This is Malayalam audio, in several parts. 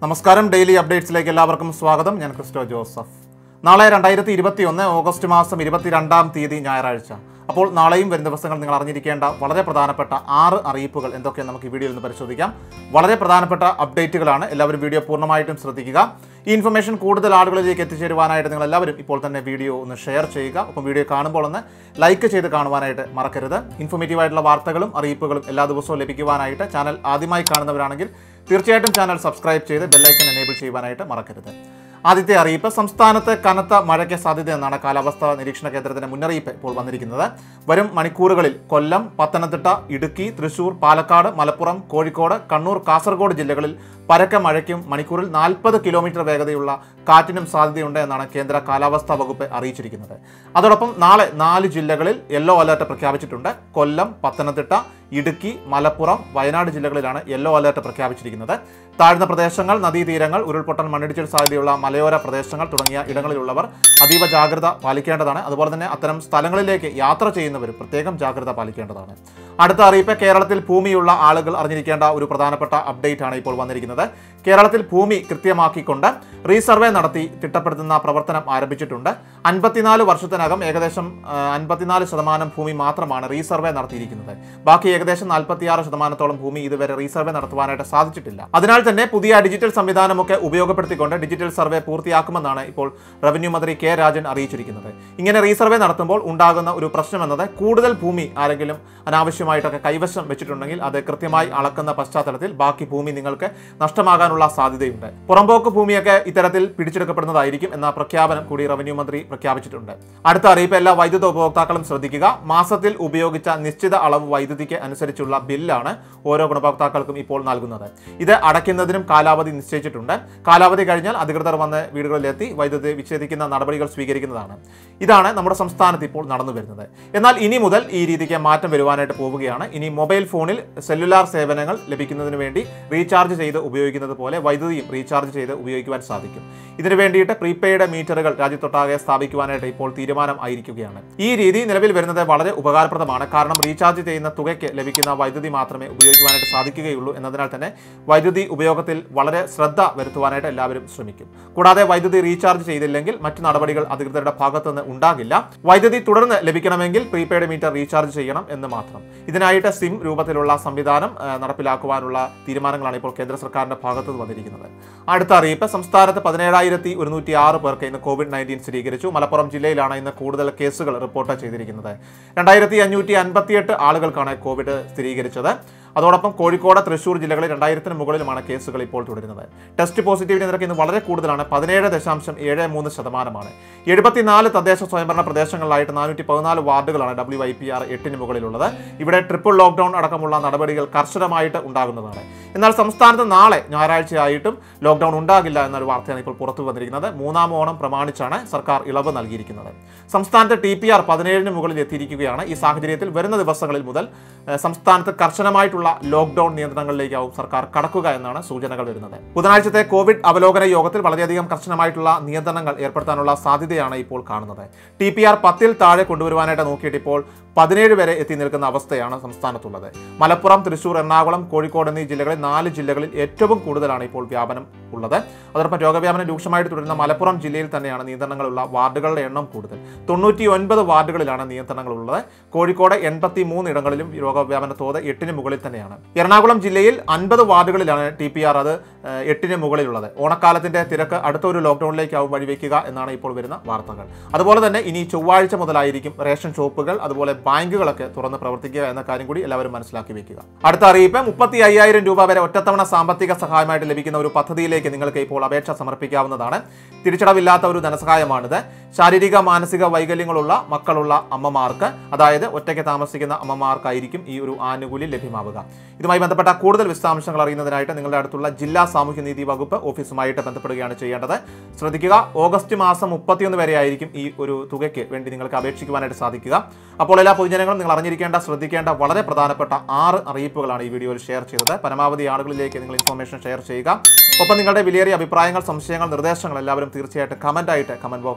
നമസ്കാരം ഡെയിലി അപ്ഡേറ്റ്സിലേക്ക് എല്ലാവർക്കും സ്വാഗതം ഞാൻ ക്രിസ്റ്റോ ജോസഫ് നാളെ രണ്ടായിരത്തി ഇരുപത്തി ഒന്ന് ഓഗസ്റ്റ് മാസം ഇരുപത്തിരണ്ടാം തീയതി ഞായറാഴ്ച അപ്പോൾ നാളെയും വരും ദിവസങ്ങൾ നിങ്ങൾ അറിഞ്ഞിരിക്കേണ്ട വളരെ പ്രധാനപ്പെട്ട ആറ് അറിയിപ്പുകൾ എന്തൊക്കെയാണ് നമുക്ക് ഈ വീഡിയോയിൽ നിന്ന് പരിശോധിക്കാം വളരെ പ്രധാനപ്പെട്ട അപ്ഡേറ്റുകളാണ് എല്ലാവരും വീഡിയോ പൂർണ്ണമായിട്ടും ശ്രദ്ധിക്കുക ഈ ഇൻഫർമേഷൻ കൂടുതൽ ആളുകളിലേക്ക് എത്തിച്ചേരുവാനായിട്ട് നിങ്ങൾ എല്ലാവരും ഇപ്പോൾ തന്നെ വീഡിയോ ഒന്ന് ഷെയർ ചെയ്യുക ഒപ്പം വീഡിയോ കാണുമ്പോൾ ഒന്ന് ലൈക്ക് ചെയ്ത് കാണുവാനായിട്ട് മറക്കരുത് ഇൻഫോർമേറ്റീവ് ആയിട്ടുള്ള വാർത്തകളും അറിയിപ്പുകളും എല്ലാ ദിവസവും ലഭിക്കുവാനായിട്ട് ചാനൽ ആദ്യമായി കാണുന്നവരാണെങ്കിൽ തീർച്ചയായിട്ടും ചാനൽ സബ്സ്ക്രൈബ് ചെയ്ത് ബെല്ലൈക്കൺ എനേബിൾ ചെയ്യുവാനായിട്ട് മറക്കരുത് ആദ്യത്തെ അറിയിപ്പ് സംസ്ഥാനത്ത് കനത്ത മഴയ്ക്ക് സാധ്യത എന്നാണ് കാലാവസ്ഥാ നിരീക്ഷണ കേന്ദ്രത്തിന്റെ മുന്നറിയിപ്പ് ഇപ്പോൾ വന്നിരിക്കുന്നത് വരും മണിക്കൂറുകളിൽ കൊല്ലം പത്തനംതിട്ട ഇടുക്കി തൃശൂർ പാലക്കാട് മലപ്പുറം കോഴിക്കോട് കണ്ണൂർ കാസർഗോഡ് ജില്ലകളിൽ പരക്കെ മഴയ്ക്കും മണിക്കൂറിൽ നാൽപ്പത് കിലോമീറ്റർ വേഗതയുള്ള കാറ്റിനും സാധ്യതയുണ്ട് എന്നാണ് കേന്ദ്ര കാലാവസ്ഥാ വകുപ്പ് അറിയിച്ചിരിക്കുന്നത് അതോടൊപ്പം നാളെ നാല് ജില്ലകളിൽ യെല്ലോ അലർട്ട് പ്രഖ്യാപിച്ചിട്ടുണ്ട് കൊല്ലം പത്തനംതിട്ട ഇടുക്കി മലപ്പുറം വയനാട് ജില്ലകളിലാണ് യെല്ലോ അലർട്ട് പ്രഖ്യാപിച്ചിരിക്കുന്നത് താഴ്ന്ന പ്രദേശങ്ങൾ നദീതീരങ്ങൾ ഉരുൾപൊട്ടൽ മണ്ണിടിച്ചിൽ സാധ്യതയുള്ള മലയോര പ്രദേശങ്ങൾ തുടങ്ങിയ ഇടങ്ങളിലുള്ളവർ അതീവ ജാഗ്രത പാലിക്കേണ്ടതാണ് അതുപോലെ തന്നെ അത്തരം സ്ഥലങ്ങളിലേക്ക് യാത്ര ചെയ്യുന്നവർ പ്രത്യേകം ജാഗ്രത പാലിക്കേണ്ടതാണ് അടുത്ത അറിയിപ്പ് കേരളത്തിൽ ഭൂമിയുള്ള ആളുകൾ അറിഞ്ഞിരിക്കേണ്ട ഒരു പ്രധാനപ്പെട്ട അപ്ഡേറ്റ് ആണ് ഇപ്പോൾ വന്നിരിക്കുന്നത് കേരളത്തിൽ ഭൂമി കൃത്യമാക്കിക്കൊണ്ട് റീസർവേ നടത്തി തിട്ടപ്പെടുത്തുന്ന പ്രവർത്തനം ആരംഭിച്ചിട്ടുണ്ട് അൻപത്തിനാല് വർഷത്തിനകം ഏകദേശം ആ, അൻപത്തിനാല് ശതമാനം ഭൂമി മാത്രമാണ് റീസർവേ നടത്തിയിരിക്കുന്നത് ബാക്കി ഏകദേശം നാൽപ്പത്തിയാറ് ശതമാനത്തോളം ഭൂമി ഇതുവരെ റീസർവേ നടത്തുവാനായിട്ട് സാധിച്ചിട്ടില്ല അതിനാൽ തന്നെ പുതിയ ഡിജിറ്റൽ സംവിധാനമൊക്കെ ഉപയോഗപ്പെടുത്തിക്കൊണ്ട് ഡിജിറ്റൽ സർവേ പൂർത്തിയാക്കുമെന്നാണ് ഇപ്പോൾ റവന്യൂ മന്ത്രി കെ രാജൻ അറിയിച്ചിരിക്കുന്നത് ഇങ്ങനെ റീസർവേ നടത്തുമ്പോൾ ഉണ്ടാകുന്ന ഒരു പ്രശ്നം എന്നത് കൂടുതൽ ഭൂമി ആരെങ്കിലും അനാവശ്യമായിട്ടൊക്കെ കൈവശം വെച്ചിട്ടുണ്ടെങ്കിൽ അത് കൃത്യമായി അളക്കുന്ന പശ്ചാത്തലത്തിൽ ബാക്കി ഭൂമി നിങ്ങൾക്ക് നഷ്ടമാകാനുള്ള സാധ്യതയുണ്ട് പുറമ്പോക്ക് ഭൂമിയൊക്കെ ഇത്തരത്തിൽ പിടിച്ചെടുക്കപ്പെടുന്നതായിരിക്കും എന്ന പ്രഖ്യാപനം കൂടി റവന്യൂ മന്ത്രി പ്രഖ്യാപിച്ചിട്ടുണ്ട് അടുത്ത അറിയിപ്പ് എല്ലാ വൈദ്യുത ഉപഭോക്താക്കളും ശ്രദ്ധിക്കുക മാസത്തിൽ ഉപയോഗിച്ച നിശ്ചിത അളവ് വൈദ്യുതിക്ക് അനുസരിച്ചുള്ള ബില്ലാണ് ഓരോ ഗുണഭോക്താക്കൾക്കും ഇപ്പോൾ നൽകുന്നത് ഇത് അടയ്ക്കുന്നതിനും കാലാവധി നിശ്ചയിച്ചിട്ടുണ്ട് കാലാവധി കഴിഞ്ഞാൽ അധികൃതർ വന്ന് വീടുകളിലെത്തി വൈദ്യുതി വിച്ഛേദിക്കുന്ന നടപടികൾ സ്വീകരിക്കുന്നതാണ് ഇതാണ് നമ്മുടെ സംസ്ഥാനത്ത് ഇപ്പോൾ നടന്നു വരുന്നത് എന്നാൽ ഇനി മുതൽ ഈ രീതിക്ക് മാറ്റം വരുവാനായിട്ട് പോവുകയാണ് ഇനി മൊബൈൽ ഫോണിൽ സെല്ലുലാർ സേവനങ്ങൾ ലഭിക്കുന്നതിന് വേണ്ടി റീചാർജ് ചെയ്ത് ഉപയോഗിക്കുന്നത് പോലെ വൈദ്യുതിയും റീചാർജ് ചെയ്ത് ഉപയോഗിക്കുവാൻ സാധിക്കും ഇതിനു വേണ്ടിയിട്ട് പ്രീപെയ്ഡ് മീറ്ററുകൾ രാജ്യത്തൊട്ടാകെ സ്ഥാപിക്കുവാനായിട്ട് ഇപ്പോൾ തീരുമാനം ആയിരിക്കുകയാണ് ഈ രീതി നിലവിൽ വരുന്നത് വളരെ ഉപകാരപ്രദമാണ് കാരണം റീചാർജ് ചെയ്യുന്ന തുകയ്ക്ക് ലഭിക്കുന്ന വൈദ്യുതി മാത്രമേ ഉപയോഗിക്കുവാനായിട്ട് സാധിക്കുകയുള്ളൂ എന്നതിനാൽ തന്നെ വൈദ്യുതി ഉപയോഗത്തിൽ വളരെ ശ്രദ്ധ വരുത്തുവാനായിട്ട് എല്ലാവരും ശ്രമിക്കും കൂടാതെ വൈദ്യുതി റീചാർജ് ചെയ്തില്ലെങ്കിൽ മറ്റു നടപടികൾ അധികൃതരുടെ ഭാഗത്തുനിന്ന് ഉണ്ടാകില്ല വൈദ്യുതി തുടർന്ന് ലഭിക്കണമെങ്കിൽ പ്രീപെയ്ഡ് മീറ്റർ റീചാർജ് ചെയ്യണം എന്ന് മാത്രം ഇതിനായിട്ട് സിം രൂപത്തിലുള്ള സംവിധാനം ആ, നടപ്പിലാക്കുവാനുള്ള തീരുമാനങ്ങളാണ് ഇപ്പോൾ കേന്ദ്ര സർക്കാരിന്റെ ഭാഗത്ത് നിന്ന് വന്നിരിക്കുന്നത് അടുത്ത അറിയിപ്പ് സംസ്ഥാനത്ത് പതിനേഴായിരത്തി ഒരുന്നൂറ്റി ആറ് പേർക്ക് ഇന്ന് കോവിഡ് നയൻറ്റീൻ സ്ഥിരീകരിച്ചു മലപ്പുറം ജില്ലയിലാണ് ഇന്ന് കൂടുതൽ കേസുകൾ റിപ്പോർട്ട് ചെയ്തിരിക്കുന്നത് രണ്ടായിരത്തി അഞ്ഞൂറ്റി അൻപത്തിയെട്ട് ആളുകൾക്കാണ് കോവിഡ് സ്ഥിരീകരിച്ചത് അതോടൊപ്പം കോഴിക്കോട് തൃശൂർ ജില്ലകളിൽ രണ്ടായിരത്തിന് മുകളിലുമാണ് കേസുകൾ ഇപ്പോൾ തുടരുന്നത് ടെസ്റ്റ് പോസിറ്റിവിറ്റി നിരക്ക് ഇന്ന് വളരെ കൂടുതലാണ് പതിനേഴ് ദശാംശം ഏഴ് മൂന്ന് ശതമാനമാണ് എഴുപത്തിനാല് തദ്ദേശ സ്വയംഭരണ പ്രദേശങ്ങളിലായിട്ട് നാനൂറ്റി പതിനാല് വാർഡുകളാണ് ഡബ്ല്യു ഐ പി ആർ എട്ടിന് മുകളിലുള്ളത് ഇവിടെ ട്രിപ്പിൾ ലോക്ക്ഡൌൺ അടക്കമുള്ള നടപടികൾ കർശനമായിട്ട് ഉണ്ടാകുന്നതാണ് എന്നാൽ സംസ്ഥാനത്ത് നാളെ ഞായറാഴ്ചയായിട്ടും ലോക്ക്ഡൌൺ ഉണ്ടാകില്ല എന്നൊരു വാർത്തയാണ് ഇപ്പോൾ പുറത്തു വന്നിരിക്കുന്നത് മൂന്നാം ഓണം പ്രമാണിച്ചാണ് സർക്കാർ ഇളവ് നൽകിയിരിക്കുന്നത് സംസ്ഥാനത്ത് ടി പി ആർ പതിനേഴിന് മുകളിൽ എത്തിയിരിക്കുകയാണ് ഈ സാഹചര്യത്തിൽ വരുന്ന ദിവസങ്ങളിൽ മുതൽ ഏഹ്, സംസ്ഥാനത്ത് കർശനമായിട്ടുള്ള ലോക്ക്ഡൌൺ നിയന്ത്രണങ്ങളിലേക്കാവും സർക്കാർ കടക്കുക എന്നാണ് സൂചനകൾ വരുന്നത് ബുധനാഴ്ചത്തെ കോവിഡ് അവലോകന യോഗത്തിൽ വളരെയധികം കർശനമായിട്ടുള്ള നിയന്ത്രണങ്ങൾ ഏർപ്പെടുത്താനുള്ള സാധ്യതയാണ് ഇപ്പോൾ കാണുന്നത് ടി പി ആർ പത്തിൽ താഴെ കൊണ്ടുവരുവാനായിട്ട് നോക്കിയിട്ട് ഇപ്പോൾ പതിനേഴ് വരെ എത്തി നിൽക്കുന്ന അവസ്ഥയാണ് സംസ്ഥാനത്തുള്ളത് മലപ്പുറം തൃശൂർ എറണാകുളം കോഴിക്കോട് എന്നീ ജില്ലകളിൽ നാല് ജില്ലകളിൽ ഏറ്റവും കൂടുതലാണ് ഇപ്പോൾ വ്യാപനം ഉള്ളത് അതോടൊപ്പം രോഗവ്യാപനം രൂക്ഷമായിട്ട് തുടരുന്ന മലപ്പുറം ജില്ലയിൽ തന്നെയാണ് നിയന്ത്രണങ്ങളുള്ള വാർഡുകളുടെ എണ്ണം കൂടുതൽ തൊണ്ണൂറ്റി ഒൻപത് വാർഡുകളിലാണ് നിയന്ത്രണങ്ങളുള്ളത് കോഴിക്കോട് എൺപത്തി മൂന്ന് ഇടങ്ങളിലും രോഗവ്യാപന തോത് എട്ടിന് മുകളിൽ തന്നെയാണ് എറണാകുളം ജില്ലയിൽ അൻപത് വാർഡുകളിലാണ് ടി പി ആർ അത് ഏഹ്, എട്ടിന് മുകളിലുള്ളത് ഓണക്കാലത്തിന്റെ തിരക്ക് അടുത്ത ഒരു ലോക്ക്ഡൌണിലേക്കാവും വഴിവെക്കുക എന്നാണ് ഇപ്പോൾ വരുന്ന വാർത്തകൾ അതുപോലെ തന്നെ ഇനി ചൊവ്വാഴ്ച മുതലായിരിക്കും റേഷൻ ഷോപ്പുകൾ അതുപോലെ ബാങ്കുകളൊക്കെ തുറന്ന് പ്രവർത്തിക്കുക എന്ന കാര്യം കൂടി എല്ലാവരും മനസ്സിലാക്കി വെക്കുക അടുത്ത അറിയിപ്പ് മുപ്പത്തി അയ്യായിരം രൂപ വരെ ഒറ്റത്തവണ സാമ്പത്തിക സഹായമായിട്ട് ലഭിക്കുന്ന ഒരു പദ്ധതിയിലേക്ക് നിങ്ങൾക്ക് ഇപ്പോൾ അപേക്ഷ സമർപ്പിക്കാവുന്നതാണ് തിരിച്ചടവില്ലാത്ത ഒരു ധനസഹായമാണിത് ശാരീരിക മാനസിക വൈകല്യങ്ങളുള്ള മക്കളുള്ള അമ്മമാർക്ക് അതായത് ഒറ്റയ്ക്ക് താമസിക്കുന്ന അമ്മമാർക്കായിരിക്കും ഈ ഒരു ആനുകൂല്യം ലഭ്യമാവുക ഇതുമായി ബന്ധപ്പെട്ട കൂടുതൽ വിശദാംശങ്ങൾ അറിയുന്നതിനായിട്ട് നിങ്ങളുടെ അടുത്തുള്ള ജില്ലാ സാമൂഹ്യനീതി വകുപ്പ് ഓഫീസുമായിട്ട് ബന്ധപ്പെടുകയാണ് ചെയ്യേണ്ടത് ശ്രദ്ധിക്കുക ഓഗസ്റ്റ് മാസം മുപ്പത്തിയൊന്ന് വരെ ആയിരിക്കും ഈ ഒരു തുകയ്ക്ക് വേണ്ടി നിങ്ങൾക്ക് അപേക്ഷിക്കുവാനായിട്ട് സാധിക്കുക അപ്പോൾ എല്ലാ പൊതുജനങ്ങളും നിങ്ങൾ അറിഞ്ഞിരിക്കേണ്ട ശ്രദ്ധിക്കേണ്ട വളരെ പ്രധാനപ്പെട്ട ആറ് അറിയിപ്പുകളാണ് ഈ വീഡിയോയിൽ ഷെയർ ചെയ്തത് പരമാവധി ആളുകളിലേക്ക് നിങ്ങൾ ഇൻഫർമേഷൻ ഷെയർ ചെയ്യുക ഒപ്പം നിങ്ങളുടെ വിലയേറിയ അഭിപ്രായങ്ങൾ സംശയങ്ങൾ നിർദ്ദേശങ്ങൾ എല്ലാവരും തീർച്ചയായിട്ടും കമൻ്റ് ആയിട്ട് കമൻറ്റ് ബോക്സിൽ രേഖപ്പെടുത്തുക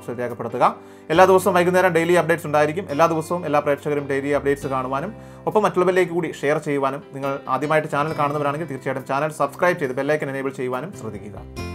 രേഖപ്പെടുത്തുക എല്ലാ ദിവസവും വൈകുന്നേരം ഡെയിലി അപ്ഡേറ്റ്സ് ഉണ്ടായിരിക്കും എല്ലാ ദിവസവും എല്ലാ പ്രേക്ഷകരും ഡെയിലി അപ്ഡേറ്റ്സ് കാണുവാനും ഒപ്പം മറ്റുള്ളവരിലേക്ക് കൂടി ഷെയർ ചെയ്യുവാനും നിങ്ങൾ ആദ്യമായിട്ട് ചാനൽ കാണുന്നവരാണെങ്കിൽ തീർച്ചയായിട്ടും ചാനൽ സബ്സ്ക്രൈബ് ചെയ്ത് ബെല്ലൈക്കൻ എനേബിൾ ചെയ്യുവാനും ശ്രദ്ധിക്കുക